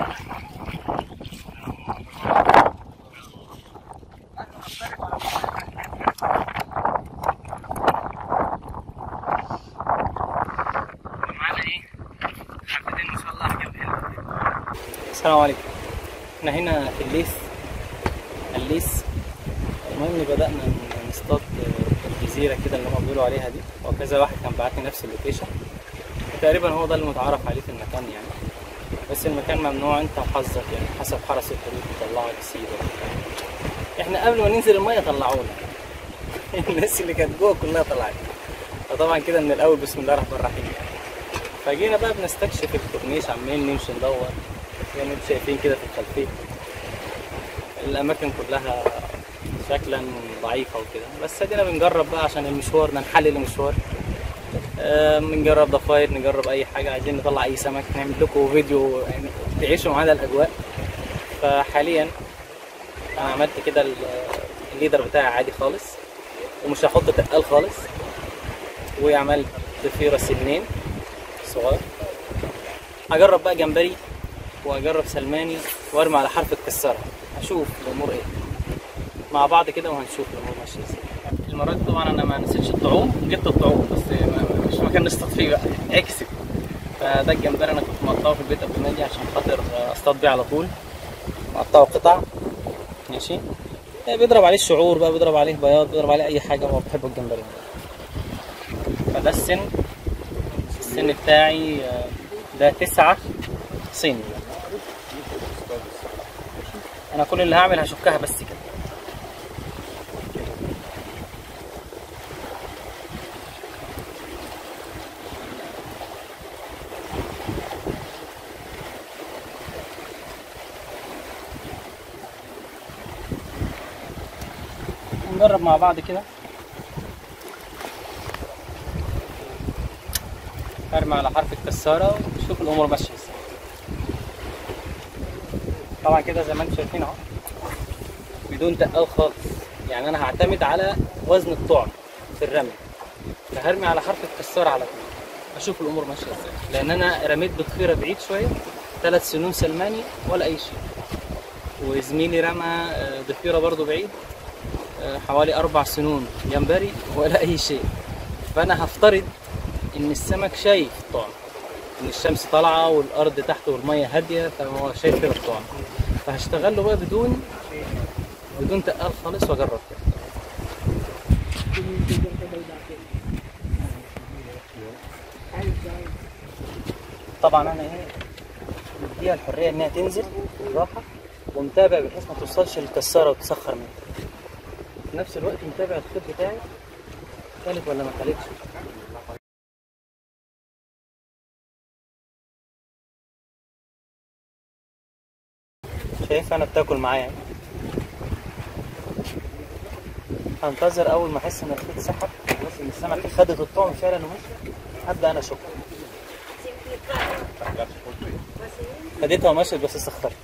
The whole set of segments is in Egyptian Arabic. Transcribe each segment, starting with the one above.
معانا ايه حبتين ما شاء الله جنب هنا السلام عليكم احنا هنا في الليث الليث المهم بدأنا نصطاد الجزيرة كده اللي هم بيقولوا عليها دي وكذا واحد كان بعت لي نفس اللوكيشن تقريبا هو ده المتعارف عليه في المكان يعني بس المكان ممنوع انت وحظك يعني حسب حرس الحدود يطلعك يسيبك احنا قبل ما ننزل المية طلعونا الناس اللي كانت جوه كلها طلعت فطبعا كده من الاول بسم الله الرحمن الرحيم فجينا بقى بنستكشف الكورنيش عمالين نمشي ندور زي ما انتم شايفين كده في الخلفيه الاماكن كلها شكلا ضعيفه وكده بس ادينا بنجرب بقى عشان المشوار نحلل المشوار آه، بنجرب ضفاير نجرب اي حاجه عايزين نطلع اي سمك نعمل لكم فيديو يعني تعيشوا معانا الاجواء فحاليا انا عملت كده ال- الليدر بتاعي عادي خالص ومش هحط تقال خالص وعملت ضفيره سنين صغار هجرب بقى جمبري واجرب سلماني وارمي على حرف الكساره اشوف الامور ايه مع بعض كده وهنشوف الامور ماشيه ازاي المره دي طبعا انا ما نسيتش الطعوم جبت الطعوم بس ما- مش مكان نصطاد فيه بقى اكسب فده الجمبري انا كنت مقطعه في البيت قبل ما اجي عشان خاطر اصطاد بيه على طول مقطعه قطع ماشي إيه بيضرب عليه الشعور بقى بيضرب عليه بياض بيضرب عليه اي حاجه هو بحب الجمبري فده السن السن بتاعي آه، ده تسعة صيني انا كل اللي هعمل هشكها بس كده نجرب مع بعض كده ارمي على حرف الكساره ونشوف الامور ماشيه ازاي طبعا كده زي ما انتم شايفين اهو بدون تقال خالص يعني انا هعتمد على وزن الطعم في الرمي فهرمي على حرف الكساره على طول اشوف الامور ماشيه ازاي لان انا رميت بضفيره بعيد شويه ثلاث سنون سلماني ولا اي شيء وزميلي رمى آه، ضفيره برضو بعيد آه، حوالي اربع سنون جمبري ولا اي شيء فانا هفترض ان السمك شايف الطعم ان الشمس طالعه والارض تحت والميه هاديه فهو شايف كده الطعم فهشتغل له بقى بدون بدون تقال خالص واجرب كده طبعا انا ايه مديها الحريه انها تنزل بالراحه ومتابع بحيث ما توصلش للكساره وتسخر منها في نفس الوقت متابع الخيط بتاعي كلت ولا ما كلتش شايف انا بتاكل معايا هنتظر اول ما احس ان الخيط سحب خلاص ان السمكه خدت الطعم فعلا ومشي هبدا انا اشك خدتها ومشت بس سخرت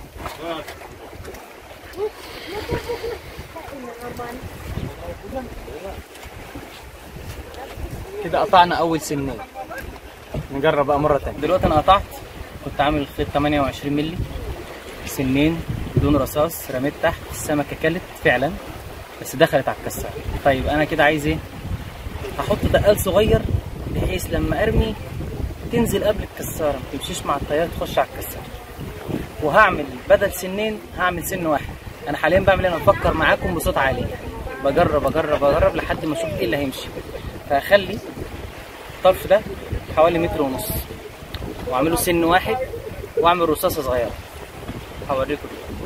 كده قطعنا اول سنين نجرب بقى مره تانية دلوقتي انا قطعت كنت عامل الخيط 28 مللي سنين بدون رصاص رميت تحت السمكه كلت فعلا بس دخلت على الكسار طيب انا كده عايز ايه هحط تقال صغير بحيث لما ارمي تنزل قبل الكساره ما تمشيش مع التيار تخش على الكساره وهعمل بدل سنين هعمل سن واحد انا حاليا بعمل انا بفكر معاكم بصوت عالي بجرب اجرب اجرب لحد ما اشوف ايه اللي هيمشي فهخلي الطرف ده حوالي متر ونص واعمله سن واحد واعمل رصاصه صغيره هوريكم دلوقتي.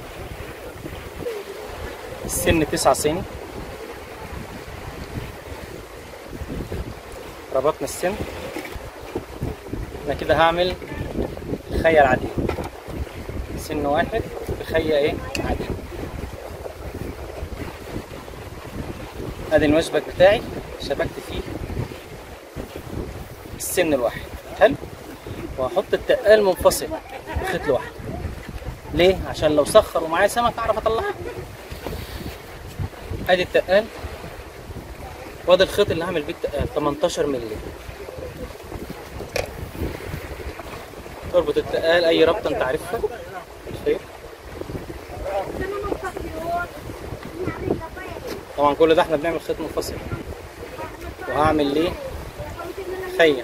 السن تسعة صيني ربطنا السن انا كده هعمل خية العادية سن واحد بخية ايه عادية ادي المشبك بتاعي شبكت فيه السن الواحد حلو وهحط التقال منفصل خيط لوحده ليه عشان لو سخر ومعايا سمك اعرف اطلعها ادي التقال وادي الخيط اللي هعمل بيه التقال 18 مللي تربط التقال اي ربطه انت عارفها طبعا كل ده احنا بنعمل خيط منفصل وهعمل ليه خية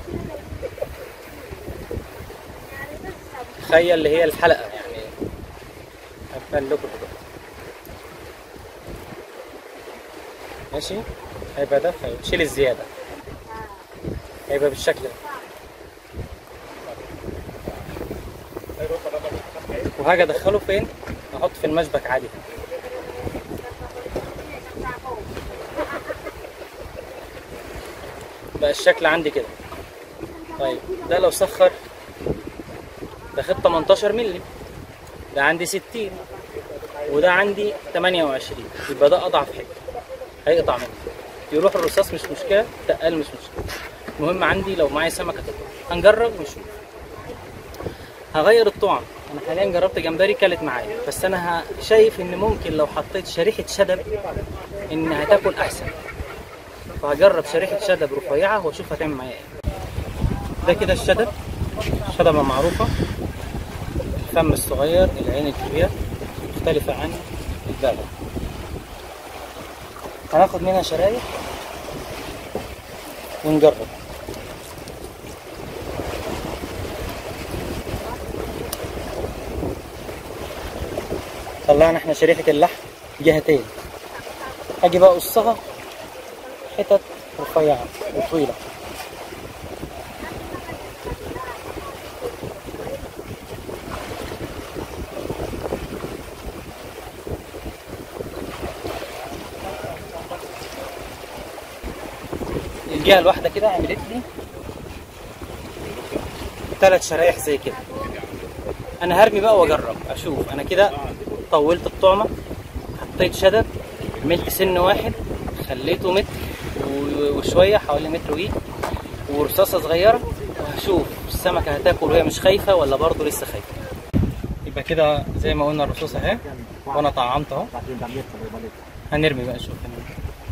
خية اللي هي الحلقة يعني هبان لكم دلوقتي ماشي هيبقى ده خية شيل الزيادة هيبقى بالشكل ده وهاجي ادخله فين احط في المشبك عادي بقى الشكل عندي كده طيب ده لو سخر ده خد 18 مللي ده عندي 60 وده عندي 28 يبقى ده اضعف حته هيقطع مني يروح الرصاص مش مشكله تقل مش مشكله المهم عندي لو معايا سمكه تطلع هنجرب ونشوف هغير الطعم انا حاليا جربت جمبري كلت معايا بس انا ه- شايف ان ممكن لو حطيت شريحه شدب ان هتاكل احسن فهجرب شريحه شدب رفيعه واشوف هتعمل معايا ايه ده كده الشدب شدبة معروفة الفم الصغير العين الكبيرة مختلفة عن البابا هناخد منها شرايح ونجرب طلعنا احنا شريحة اللحم جهتين اجي بقى اقصها حتت رفيعة وطويلة الجهة الواحدة كده عملت لي ثلاث شرايح زي كده انا هرمي بقى واجرب اشوف انا كده طولت الطعمة حطيت شدد عملت سن واحد خليته متر و- وشوية حوالي متر وي ورصاصة صغيرة وهشوف السمكة هتاكل وهي مش خايفة ولا برضه لسه خايفة يبقى كده زي ما قلنا الرصاصة اهي وانا طعمت اهو هنرمي بقى نشوف هنرمي.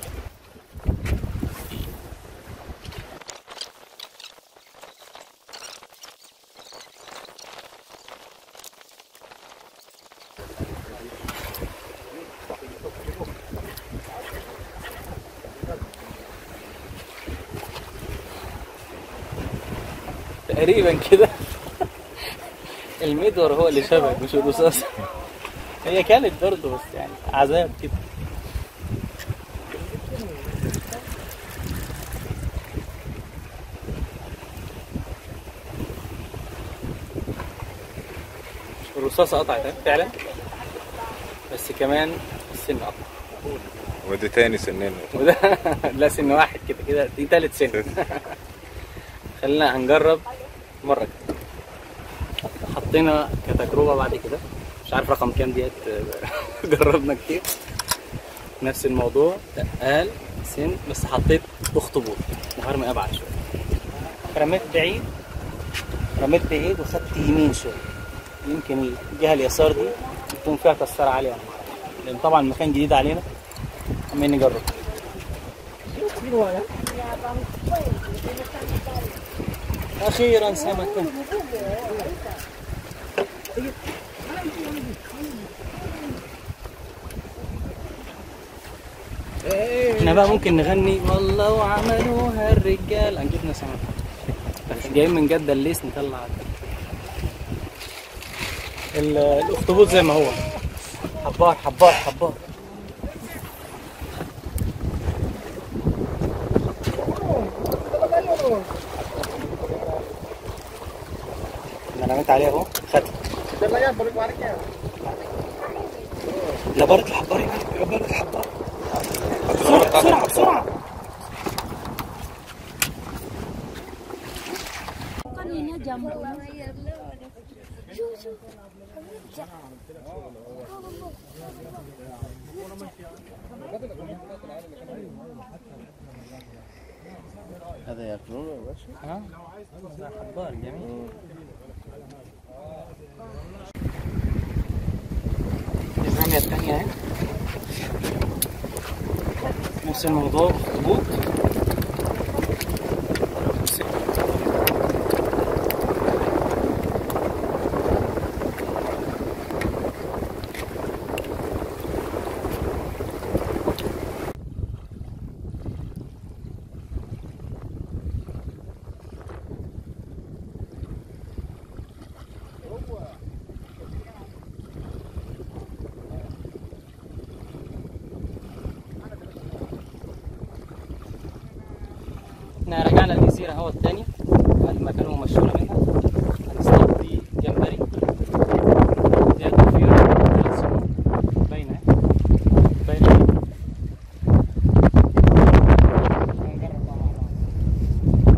تقريبا كده المدور هو اللي شبك مش الرصاص هي كانت برضه بس يعني عذاب كده الرصاصة قطعت أهي فعلا بس كمان السن قطع ودي تاني سنين وده لا سن واحد كده كده دي تالت سن خلينا هنجرب مرة كده حطينا كتجربة بعد كده مش عارف رقم كام ديت جربنا كتير نفس الموضوع تقال سن بس حطيت اخطبوط وهرمي ابعد شوية رميت بعيد رميت بعيد وخدت يمين شوية يمكن الجهة اليسار دي يكون فيها كسرة عالية أنا معرفش. لأن طبعا المكان جديد علينا عمالين نجرب أخيرا سمكة احنا بقى ممكن نغني والله وعملوها الرجال هنجيبنا سمكة بس جايين من جدة الليس نطلع ال- الاخطبوط زي ما هو حبار حبار حبار انا رميت عليه اهو خد لا بارد الحبار يا بارد الحبار بسرعة بسرعة بسرعة con nhìn nó chầm هذا ياكلونه يا باشا ها ده حبار جميل دي الرمية التانية اهي نفس الموضوع اخطبوط الجزيرة هو التاني بعد ما كانوا مشونا منها هنصطاد دي جمبري دي ضفيرة ثلاث سمك باينة اهي. باينة اهي. هنجرب بقى مع بعض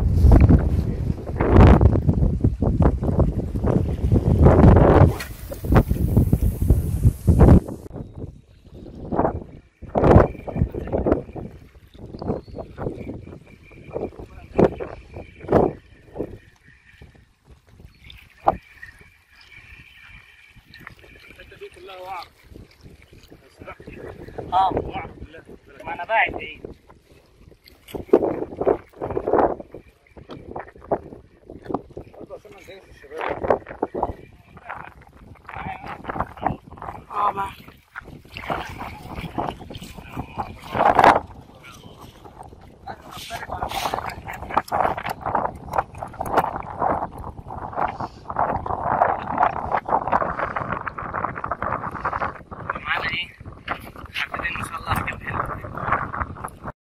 اه ما انا باعد بعيد اه ما معانا ايه حبتين ما شاء الله حاجات حلوه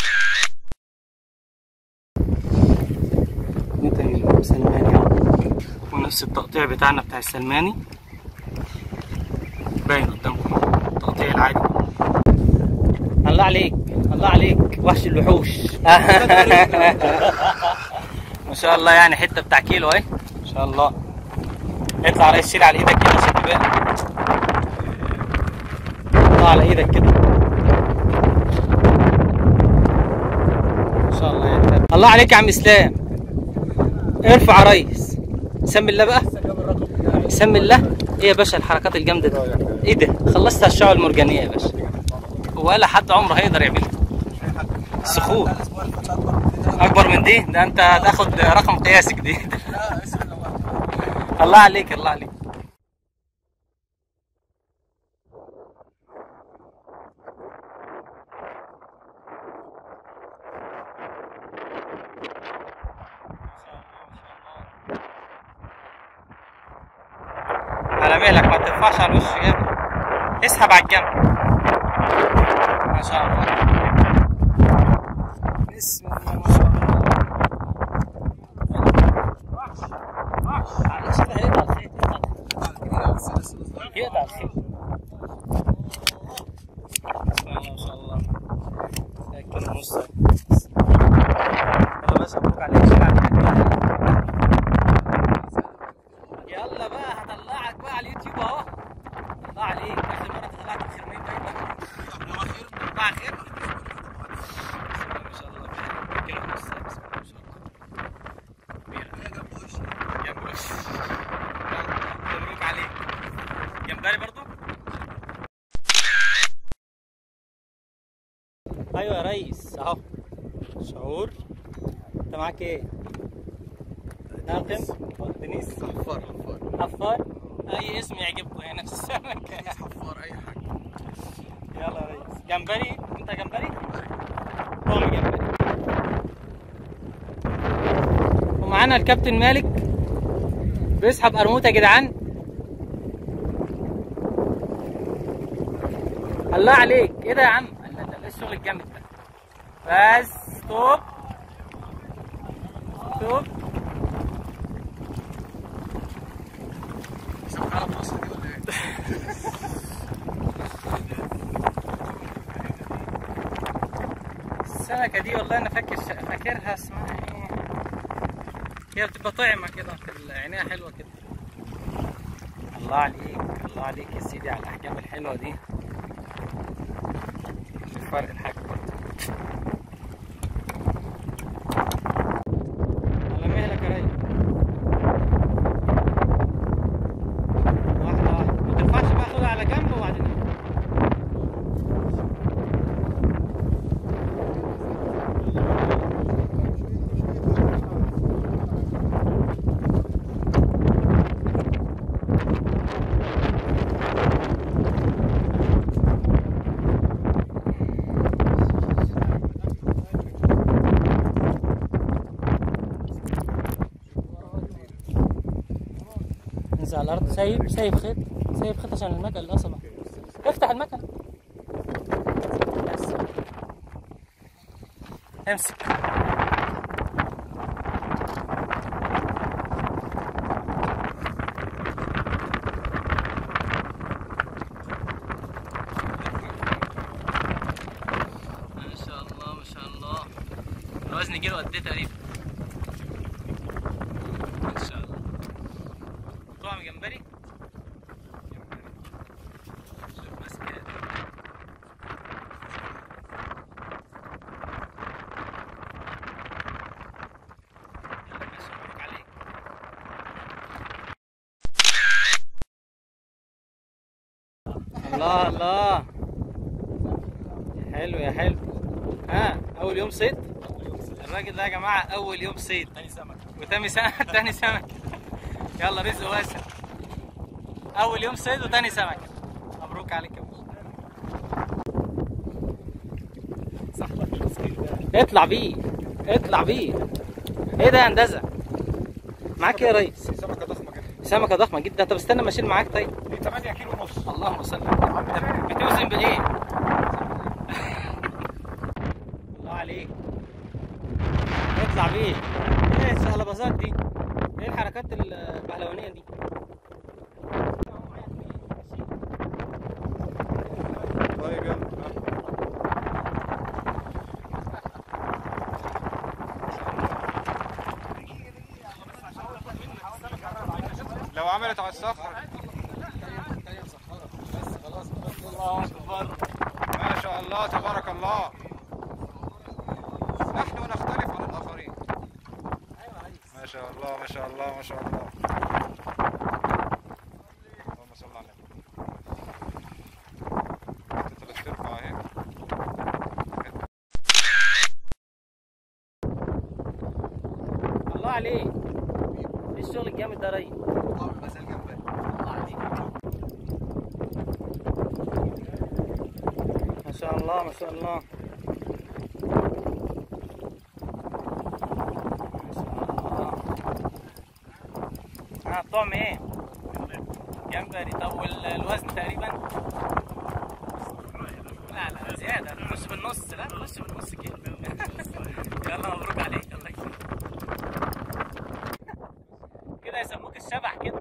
نتني سلماني ونفس التقطيع بتاعنا بتاع السلماني باين قدامكم التقطيع العادي الله عليك الله عليك وحش الوحوش ما شاء الله يعني حته بتاع كيلو اهي ما شاء الله اطلع رئيس شيل على ايدك كده عشان تبان اطلع على ايدك كده ما شاء الله يعني الله عليك يا عم اسلام ارفع يا ريس سمي الله بقى سمي الله ايه يا باشا الحركات الجامده دي ايه ده خلصت الشعب المرجانيه يا باشا هو ولا حد عمره هيقدر يعملها سخون اكبر من دي ده انت هتاخد رقم قياسي جديد الله عليك الله عليك على مهلك ما ترفعش على الوش جامد اسحب على الجنب ما شاء الله بسم الله ما شاء الله معلش ده هيقطع الخيط يقطع الخيط ما شاء الله لكن نص يلا بس مبروك عليك شيل عليك يلا بقى هطلعك بقى على اليوتيوب اهو الله عليك اخر مره طلعت الخرمين باين بقى طلع خير ما شاء الله كيلو ونص بسم الله ما شاء الله كبيرة. جنبوش مبروك عليك جمبري برضو ايوه يا ريس اهو شعور انت معاك ايه؟ ناقم دنيس حفار حفار حفار اي اسم يعجبكم هنا في السمك حفار اي حاجه يلا يا ريس جمبري انت جمبري طعم جمبري ومعانا الكابتن مالك بيسحب قرموطه يا جدعان الله عليك ايه ده يا عم لا لا لا الشغل الجامد ده بس ستوب ستوب شغاله في مصر دي ولا ايه؟ السمكة دي والله أنا فاكر فاكرها اسمها إيه؟ هي بتبقى طعمة كده في عينيها حلوة كده. الله عليك الله عليك يا سيدي على الأحجام الحلوة دي. شوف فرق الحجم برضه. على مهلك يا ريس. واحدة واحدة ما تنفعش بقى خدها على جنب وبعدين انزل على الارض سايب سايب خيط سايب خيط عشان المكنه القصبه افتح المكنه بس امسك يعني كيلو قد ايه تقريبا ما شاء الله طعم جمبري شوف ماسك إيه. يلا ماشي مبروك عليك الله الله حلو يا حلو ها اول يوم صيد الراجل ده يا جماعه اول يوم صيد تاني سمك وتاني سمك تاني سمك يلا رزق واسع اول يوم صيد وتاني سمك مبروك عليك يا باشا صاحبك المسكين ده اطلع بيه اطلع بيه ايه ده يا هندسه معاك ايه يا ريس سمكة ضخمة كده سمكه ضخمه جدا طب استنى ما اشيل معاك طيب دي 8 كيلو ونص اللهم صل على النبي. طب بتوزن بايه الله عليك اطلع بيه ايه الشقلباظات دي ايه الحركات البهلوانيه دي طيب يلا لو عملت على الصخر الله اكبر ما شاء الله تبارك الله نحن نختلف عن الآخرين ما شاء الله ما شاء الله ما شاء الله اللهم صل على النبي ثلاث ارباع اهي الله عليك ايه الشغل الجامد ده يا ريس ما شاء الله ما شاء الله ما شاء الله ها الطعم ايه؟ جمبري طب والوزن تقريبا؟ لا لا زيادة نخش بالنص لا نخش بالنص كده يلا مبروك عليك الله يكرمك كده يسموك الشبح كده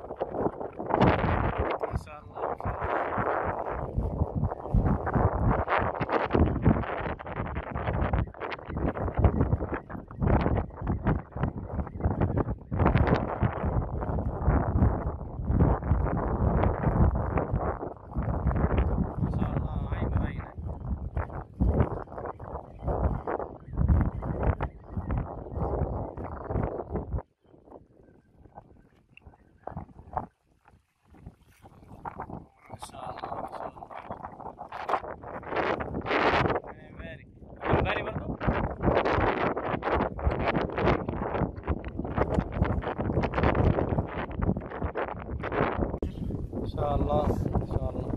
ما شاء الله ما شاء الله ما شاء الله عين باينة ما شاء الله ما شاء الله ربنا يبارك جمبري برضه ما شاء الله ما شاء الله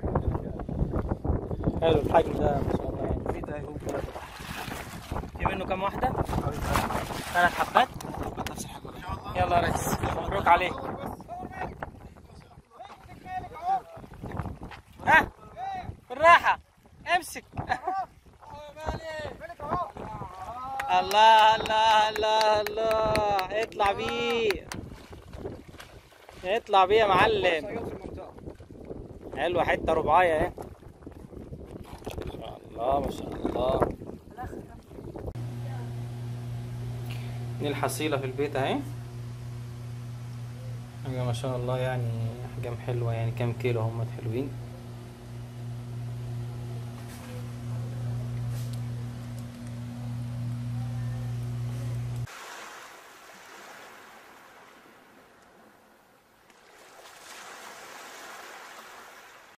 حلو الحجم ده ما شاء الله يعني في ده يقوم ثلاثة تحت في منه كام واحدة؟ ثلاث حبات نفس الحجم يلا يا ريس مبروك عليك ها بالراحة امسك الله الله الله الله اطلع بيه اطلع بيه يا معلم حلوة حتة رباعية اهي ما شاء الله ما شاء الله دي الحصيلة في البيت اهي حاجة ما شاء الله يعني أحجام حلوة يعني كام كيلو هم حلوين